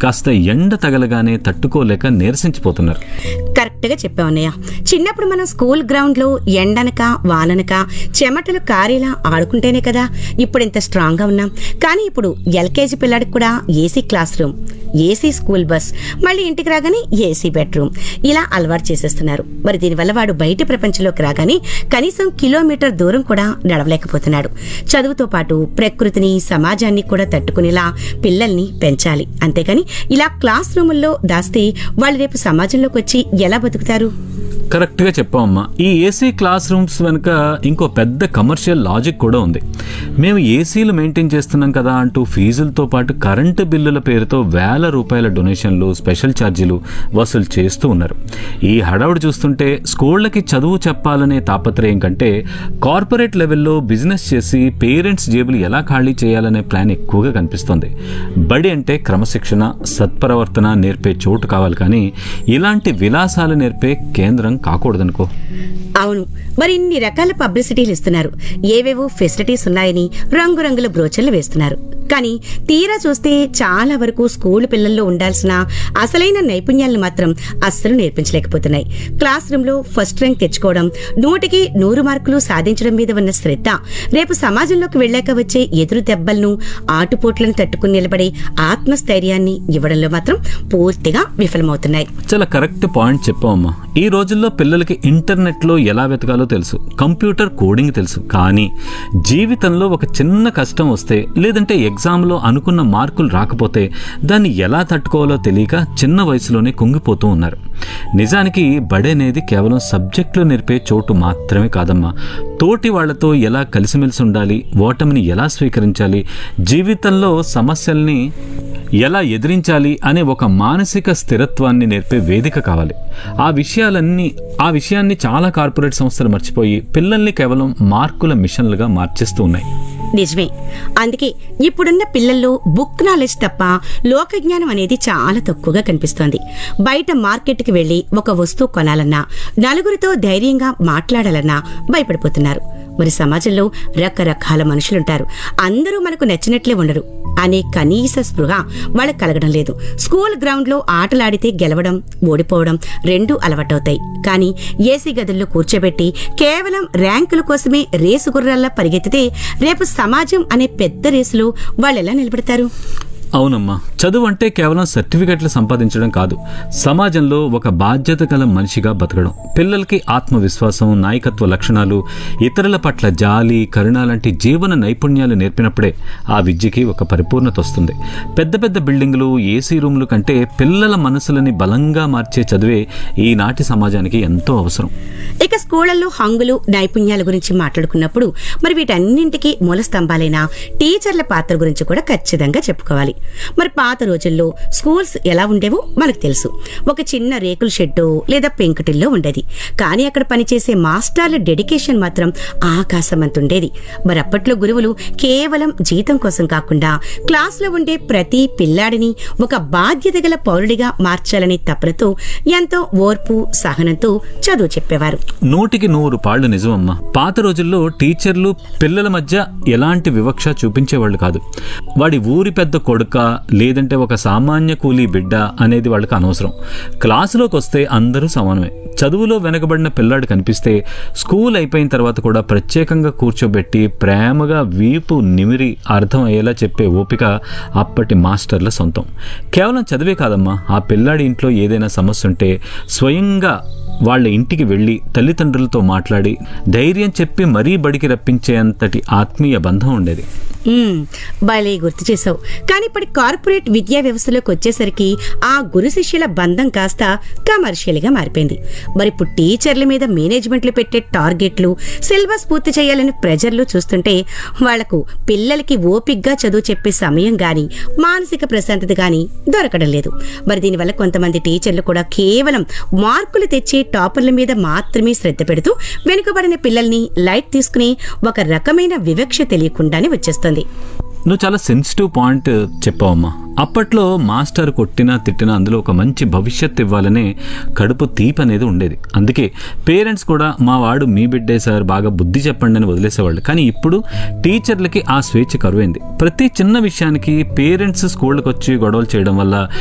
కాస్త ఎండ తగలగానే తట్టుకోలేక నీరసించిపోతున్నారు కరెక్ట్ గా చెప్పావన్నయ్య చిన్నప్పుడు మనం స్కూల్ గ్రౌండ్ లో ఎండనక వాననక చెమటలు కారేలా ఆడుకుంటేనే కదా ఇప్పుడు ఇంత స్ట్రాంగ్ గా ఉన్నాం కానీ ఇప్పుడు ఎల్కేజీ పిల్లాడికి కూడా AC classroom AC school bus మళ్ళీ ఇంటికి రాగానే ఏసీ బెడ్రూమ్ ఇలా అలవాటు చేసేస్తున్నారు మరి దీనివల్ల వాడు బయట ప్రపంచంలోకి రాగానే కనీసం కిలోమీటర్ దూరం కూడా నడవలేకపోతున్నాడు చదువుతో పాటు ప్రకృతిని సమాజాన్ని కూడా తట్టుకునేలా పిల్లల్ని పెంచాలి అంతేగాని ఇలా క్లాస్ రూముల్లో దాస్తే వాళ్ళు రేపు సమాజంలోకి వచ్చి ఎలా బతుకుతారు కరెక్ట్గా చెప్పామమ్మా ఈ ఏసీ క్లాస్ రూమ్స్ వెనుక ఇంకో పెద్ద కమర్షియల్ లాజిక్ కూడా ఉంది మేము ఏసీలు మెయింటైన్ చేస్తున్నాం కదా అంటూ ఫీజులతో పాటు కరెంటు బిల్లుల పేరుతో వేల రూపాయల డొనేషన్లు స్పెషల్ ఛార్జీలు వసూలు చేస్తూ ఉన్నారు ఈ హడావుడి చూస్తుంటే స్కూళ్ళకి చదువు చెప్పాలనే తాపత్రయం కంటే కార్పొరేట్ లెవెల్లో బిజినెస్ చేసి పేరెంట్స్ జేబులు ఎలా ఖాళీ చేయాలనే ప్లాన్ ఎక్కువగా కనిపిస్తోంది బడి అంటే క్రమశిక్షణ సత్ప్రవర్తన నేర్పే చోటు కావాలి కానీ ఇలాంటి విలాసాలు నేర్పే కేంద్రం కాకూడదనుకో అవును మరి ఇన్ని రకాల పబ్లిసిటీలు ఇస్తున్నారు ఏవేవో ఫెసిలిటీస్ ఉన్నాయని రంగురంగుల బ్రోచర్లు వేస్తున్నారు కానీ తీరా చూస్తే చాలా వరకు స్కూల్ పిల్లల్లో ఉండాల్సిన అసలైన నైపుణ్యాలను మాత్రం అస్సలు నేర్పించలేకపోతున్నాయి క్లాస్ రూమ్ లో ఫస్ట్ ర్యాంక్ తెచ్చుకోవడం నూటికి నూరు మార్కులు సాధించడం మీద ఉన్న శ్రద్ధ రేపు సమాజంలోకి వెళ్ళాక వచ్చే ఎదురు దెబ్బలను ఆటుపోట్లను తట్టుకుని నిలబడే ఆత్మస్థైర్యాన్ని ఇవ్వడంలో మాత్రం పూర్తిగా విఫలమవుతున్నాయి చాలా కరెక్ట్ పాయింట్ చెప్పామమ్మా ఈ రోజుల్లో పిల్లలకి ఇంటర్నెట్లో ఎలా వెతకాలో తెలుసు కంప్యూటర్ కోడింగ్ తెలుసు కానీ జీవితంలో ఒక చిన్న కష్టం వస్తే లేదంటే ఎగ్జామ్లో అనుకున్న మార్కులు రాకపోతే దాన్ని ఎలా తట్టుకోవాలో తెలియక చిన్న వయసులోనే కుంగిపోతూ ఉన్నారు నిజానికి బడి అనేది కేవలం సబ్జెక్టులు నేర్పే చోటు మాత్రమే కాదమ్మా తోటి వాళ్లతో ఎలా కలిసిమెలిసి ఉండాలి ఓటమిని ఎలా స్వీకరించాలి జీవితంలో సమస్యల్ని ఎలా ఎదిరించాలి అనే ఒక మానసిక స్థిరత్వాన్ని నేర్పే వేదిక కావాలి ఆ విషయాలన్నీ ఆ విషయాన్ని చాలా కార్పొరేట్ సంస్థలు మర్చిపోయి పిల్లల్ని కేవలం మార్కుల మిషన్లుగా మార్చేస్తూ ఉన్నాయి నిజమే అందుకే ఇప్పుడున్న పిల్లల్లో బుక్ నాలెడ్జ్ తప్ప లోక జ్ఞానం అనేది చాలా తక్కువగా కనిపిస్తోంది బయట మార్కెట్కి వెళ్లి ఒక వస్తువు కొనాలన్నా నలుగురితో ధైర్యంగా మాట్లాడాలన్నా భయపడిపోతున్నారు మరి సమాజంలో రకరకాల మనుషులుంటారు అందరూ మనకు నచ్చినట్లే ఉండరు అనే కనీస స్పృహ వాళ్ళకి కలగడం లేదు స్కూల్ గ్రౌండ్ లో ఆటలాడితే గెలవడం ఓడిపోవడం రెండూ అలవాటవుతాయి కానీ ఏసీ గదుల్లో కూర్చోబెట్టి కేవలం ర్యాంకుల కోసమే రేసు గుర్రాల్లా పరిగెత్తితే రేపు సమాజం అనే పెద్ద రేసులో వాళ్ళెలా నిలబడతారు అవునమ్మా చదువు అంటే కేవలం సర్టిఫికెట్లు సంపాదించడం కాదు సమాజంలో ఒక బాధ్యత గల మనిషిగా బతకడం పిల్లలకి ఆత్మవిశ్వాసం నాయకత్వ లక్షణాలు ఇతరుల పట్ల జాలి కరుణ లాంటి జీవన నైపుణ్యాలు నేర్పినప్పుడే ఆ విద్యకి ఒక పరిపూర్ణత వస్తుంది పెద్ద పెద్ద బిల్డింగులు ఏసీ రూములు కంటే పిల్లల మనసులని బలంగా మార్చే చదివే ఈనాటి సమాజానికి ఎంతో అవసరం ఇక స్కూళ్లలో హంగులు నైపుణ్యాల గురించి మాట్లాడుకున్నప్పుడు మరి వీటన్నింటికి మూల స్తంభాలైన టీచర్ల పాత్ర గురించి కూడా ఖచ్చితంగా చెప్పుకోవాలి మరి పాత రోజుల్లో స్కూల్స్ ఎలా ఉండేవో మనకు తెలుసు ఒక చిన్న రేకుల షెడ్డు లేదా పెంకుటిల్లో ఉండేది కానీ అక్కడ పనిచేసే మాస్టర్ల డెడికేషన్ మాత్రం ఆకాశమంత ఉండేది మరి అప్పట్లో గురువులు కేవలం జీతం కోసం కాకుండా క్లాసులో ఉండే ప్రతి పిల్లాడిని ఒక బాధ్యత గల పౌరుడిగా మార్చాలనే తపనతో ఎంతో ఓర్పు సహనంతో చదువు చెప్పేవారు నూటికి నూరు పాళ్ళు నిజమమ్మా పాత రోజుల్లో టీచర్లు పిల్లల మధ్య ఎలాంటి వివక్ష చూపించేవాళ్ళు కాదు వాడి ఊరి పెద్ద కొడుక లేదంటే ఒక సామాన్య కూలీ బిడ్డ అనేది వాళ్ళకి అనవసరం క్లాసులోకి వస్తే అందరూ సమానమే చదువులో వెనకబడిన పిల్లాడు కనిపిస్తే స్కూల్ అయిపోయిన తర్వాత కూడా ప్రత్యేకంగా కూర్చోబెట్టి ప్రేమగా వీపు నిమిరి అర్థం అయ్యేలా చెప్పే ఓపిక అప్పటి మాస్టర్ల సొంతం కేవలం చదివే కాదమ్మా ఆ పిల్లాడి ఇంట్లో ఏదైనా సమస్య ఉంటే స్వయంగా వాళ్ళ ఇంటికి వెళ్ళి తల్లిదండ్రులతో మాట్లాడి ధైర్యం చెప్పి మరీ బడికి రప్పించే అంతటి ఆత్మీయ బంధం ఉండేది మ్మ్, భలే గుర్తు చేసావు కానీ ఇప్పటి కార్పొరేట్ విద్యా వ్యవస్థలోకి వచ్చేసరికి ఆ గురు శిష్యుల బంధం కాస్త కమర్షియల్ గా మారిపోయింది మరి ఇప్పుడు టీచర్ల మీద మేనేజ్మెంట్లు పెట్టే టార్గెట్లు సిలబస్ పూర్తి చేయాలని ప్రెజర్లు చూస్తుంటే వాళ్లకు పిల్లలకి ఓపిగ్గా చదువు చెప్పే సమయం గాని మానసిక ప్రశాంతత గాని దొరకడం లేదు మరి దీనివల్ల కొంతమంది టీచర్లు కూడా కేవలం మార్కులు తెచ్చే టాపర్ల మీద మాత్రమే శ్రద్ధ పెడుతూ వెనుకబడిన పిల్లల్ని లైట్ తీసుకుని ఒక రకమైన వివక్ష తెలియకుండానే వచ్చేస్తుంది నువ్వు చాలా సెన్సిటివ్ పాయింట్ చెప్పావమ్మా అప్పట్లో మాస్టర్ కొట్టినా తిట్టినా అందులో ఒక మంచి భవిష్యత్ ఇవ్వాలనే కడుపు తీపి అనేది ఉండేది అందుకే పేరెంట్స్ కూడా మా వాడు మీ బిడ్డే సార్ బాగా బుద్ధి చెప్పండి అని వదిలేసేవాళ్ళు కానీ ఇప్పుడు టీచర్లకి ఆ స్వేచ్ఛ కరువైంది ప్రతి చిన్న విషయానికి పేరెంట్స్ స్కూళ్ళకి వచ్చి గొడవలు చేయడం వల్ల